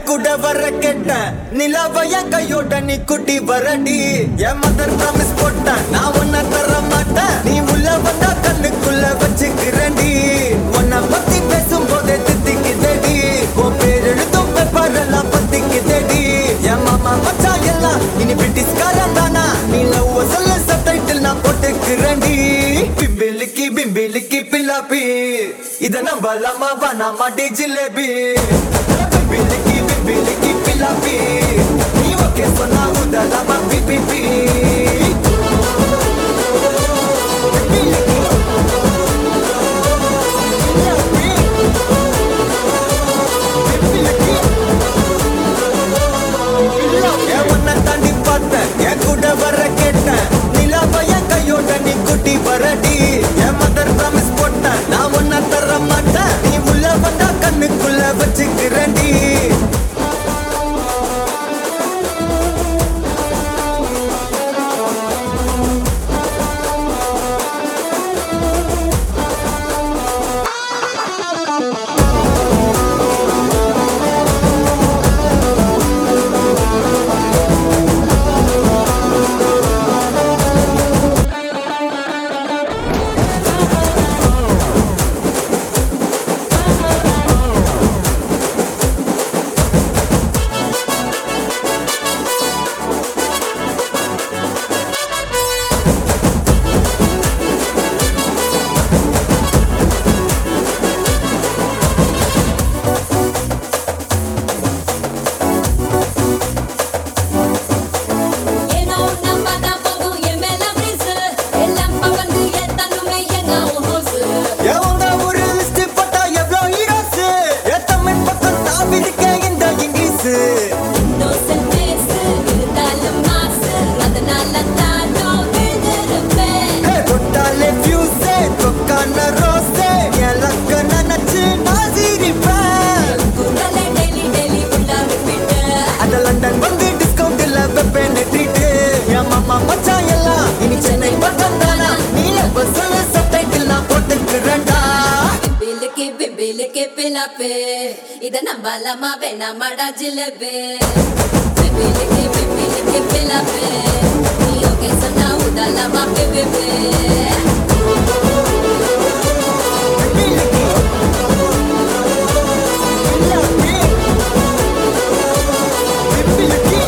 கூட வர கேட்டேன் நிலாவ என் கையோட நீ குட்டி வரடி என் மதர் ப்ராமிஸ் போட்டேன் நான் உன்ன தர மாட்டேன் நீ உள்ள வந்தா கண்ணுக்குள்ள வச்சுக்கிறேன்டி உன்னை பத்தி பேசும்போதே தித்திக்குதடி உன் பேர் எழுதும் பேப்பரெல்லாம் பத்திக்குதடி என் மாமா மச்சான் எல்லாம் இனி பிரிட்டிஷ்காரன் தானா நீ லவ் சொல்ல சப்டைட்டில் நான் போட்டுக்கிறேன்டி பிம்பிலிக்கி பிம்பிலிக்கி பில்லாப்பி இத நம்பலாமா வேணாமா டி ஜிலேபி பிம்பிலிக்கி பிம்பிலிக்கி பில்லாப்பி நீ ஓகே சொன்னா உதலாமா பிபிபி என் உன்னை தாண்டி பார்த்தேன் என் கூட வர கேட்டேன் நிலாவ என் கையோட நீ குட்டி வரடி என் மதர் ப்ராமிஸ் போட்டேன் நான் உன்னை தர மாட்டேன் நீ உள்ள வந்தா கண்ணுக்குள்ள வச்சுக்கிறேன்டி ஏனோ நம்ம தான் போகும் என் மேல பிரிசு எல்லாம் பவந்து எத்தனுமே எங்க ஹோசு எவங்க ஒரு லிஸ்ட் போட்டா எவ்வளோ ஹீரோஸ் என் தமிழ் பக்கம் தாவிருக்க இந்த இங்கிலீஷ் நோசல் பேசு இருந்தாலும் மாசு அதனால தானோ விழுந்திருப்பேன் ஹே, தொட்டாலே fuse, தொக்கான rose, என் luck அ நினைச்சு நான் சிரிப்பேன். குரலை டெய்லி டெய்லி உள்ள விட்டு அட லண்டன் வந்து discount இல்ல வைப்பேன் treat. என் மாமா மச்சான் எல்லாம் இனி சென்னை பக்கம் தானா? நீல bus-ல subtitle நான் போட்டுக்கிறேன்டா. பிபிலுக்கு பிபிலுக்கு பிலாப்பு இத நம்பலாமா வேணாமாடா ஜிலேபி பிபிலுக்கு பிபிலுக்கு பிலாப்பு நீ ஓகே சொன்னா உதலாமா பிபிபி பிபிலிக்கி. பிலாப்பி. பிபிலிக்கி.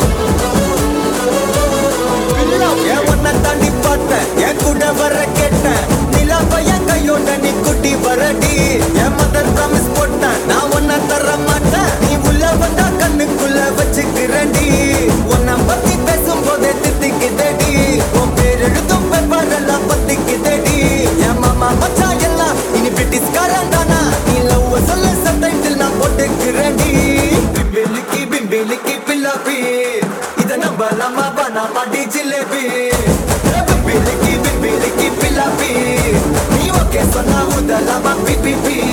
பிலாப்பி. என் உன்னை தாண்டி பார்த்தேன், என் கூட வர கேட்டேன். நிலாவை என் கையோட நீ குட்டி வரடி. என் mother promise போட்டேன், நான் உன்னை தர மாட்டேன். நீ உள்ள வந்தா கண்ணுக்குள்ள வச்சுக்கிறேன்டி. உன்னை பத்தி பேசும்போதே தித்திக்குதேடி. உன் பேர் எழுதும் paper எல்லாம் பத்திக்குதேடி. என் மாமா மச்சான் எல்லாம் இனி பிரிட்டிஷ்காரன் தானா? நீ love அ சொல்லு subtitle நான் போட்டுக்கிறேன்டி. பிம்பிலிக்கி பிம்பிலிக்கி பில்லாப்பி இத நம்பலாமா வேணாமா டி ஜிலேபி பிம்பிலிக்கி பிம்பிலிக்கி பில்லாப்பி நீ ஓகே சொன்னா உதலாமா பிபிபி